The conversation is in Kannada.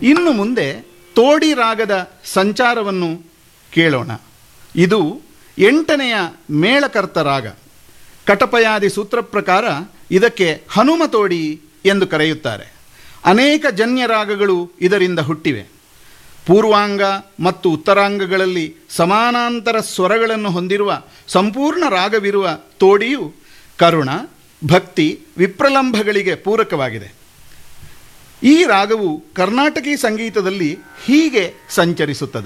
ಇನ್ನು ಮುಂದೆ ತೋಡಿ ರಾಗದ ಸಂಚಾರವನ್ನು ಕೇಳೋಣ ಇದು ಎಂಟನೆಯ ಮೇಳಕರ್ತ ರಾಗ ಕಟಪಯಾದಿ ಸೂತ್ರ ಪ್ರಕಾರ ಇದಕ್ಕೆ ಹನುಮ ತೋಡಿ ಎಂದು ಕರೆಯುತ್ತಾರೆ ಅನೇಕ ಜನ್ಯ ರಾಗಗಳು ಇದರಿಂದ ಹುಟ್ಟಿವೆ ಪೂರ್ವಾಂಗ ಮತ್ತು ಉತ್ತರಾಂಗಗಳಲ್ಲಿ ಸಮಾನಾಂತರ ಸ್ವರಗಳನ್ನು ಹೊಂದಿರುವ ಸಂಪೂರ್ಣ ರಾಗವಿರುವ ತೋಡಿಯು ಕರುಣ ಭಕ್ತಿ ವಿಪ್ರಲಂಭಗಳಿಗೆ ಪೂರಕವಾಗಿದೆ ಈ ರಾಗವು ಕರ್ನಾಟಕಿ ಸಂಗೀತದಲ್ಲಿ ಹೀಗೆ ಸಂಚರಿಸುತ್ತದೆ